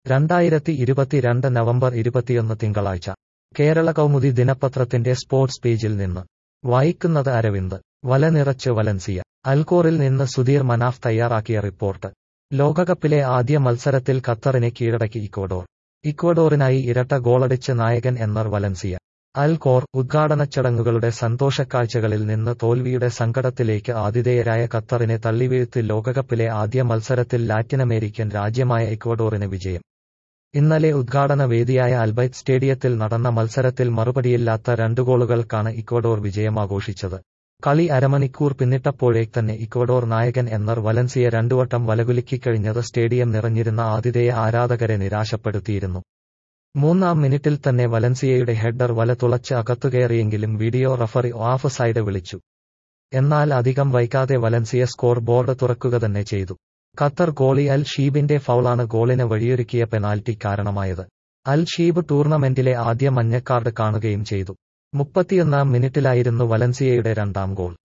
രണ്ടായിരത്തി ഇരുപത്തിരണ്ട് നവംബർ ഇരുപത്തിയൊന്ന് തിങ്കളാഴ്ച കേരള കൗമുദി ദിനപത്രത്തിന്റെ സ്പോർട്സ് പേജിൽ നിന്ന് വായിക്കുന്നത് അരവിന്ദ് വല നിറച്ച് വലൻസിയ അൽക്കോറിൽ നിന്ന് സുധീർ മനാഫ് തയ്യാറാക്കിയ റിപ്പോർട്ട് ലോകകപ്പിലെ ആദ്യ മത്സരത്തിൽ ഖത്തറിനെ കീഴടക്കി ഇക്വഡോർ ഇക്വഡോറിനായി ഇരട്ട ഗോളടിച്ച് നായകൻ എന്നർ വലൻസിയ അൽ കോർ ഉദ്ഘാടന ചടങ്ങുകളുടെ സന്തോഷക്കാഴ്ചകളിൽ നിന്ന് തോൽവിയുടെ സങ്കടത്തിലേക്ക് ആതിഥേയരായ ഖത്തറിനെ തള്ളിവീഴ്ത്തി ലോകകപ്പിലെ ആദ്യ മത്സരത്തിൽ ലാറ്റിനമേരിക്കൻ രാജ്യമായ ഇക്വഡോറിന് വിജയം ഇന്നലെ ഉദ്ഘാടന വേദിയായ അൽബൈറ്റ് സ്റ്റേഡിയത്തിൽ നടന്ന മത്സരത്തിൽ മറുപടിയില്ലാത്ത രണ്ട് ഗോളുകൾക്കാണ് ഇക്വഡോർ വിജയമാഘോഷിച്ചത് കളി അരമണിക്കൂർ പിന്നിട്ടപ്പോഴേക്ക് ഇക്വഡോർ നായകൻ എന്നർ വലൻസിയ രണ്ടുവട്ടം വലകുലുക്കിക്കഴിഞ്ഞത് സ്റ്റേഡിയം നിറഞ്ഞിരുന്ന ആതിഥേയ ആരാധകരെ നിരാശപ്പെടുത്തിയിരുന്നു മൂന്നാം മിനിറ്റിൽ തന്നെ വലൻസിയയുടെ ഹെഡർ വല തുളച്ച് അകത്തുകയറിയെങ്കിലും വീഡിയോ റഫറി ഓഫ് സൈഡ് വിളിച്ചു എന്നാൽ അധികം വൈകാതെ വലൻസിയ സ്കോർ ബോർഡ് തുറക്കുക തന്നെ ചെയ്തു ഖത്തർ ഗോളി അൽ ഷീബിന്റെ ഫൗളാണ് ഗോളിന് വഴിയൊരുക്കിയ പെനാൽറ്റി കാരണമായത് അൽ ഷീബ് ടൂർണമെന്റിലെ ആദ്യ മഞ്ഞക്കാർഡ് കാണുകയും ചെയ്തു മുപ്പത്തിയൊന്നാം മിനിറ്റിലായിരുന്നു വലൻസിയയുടെ രണ്ടാം ഗോൾ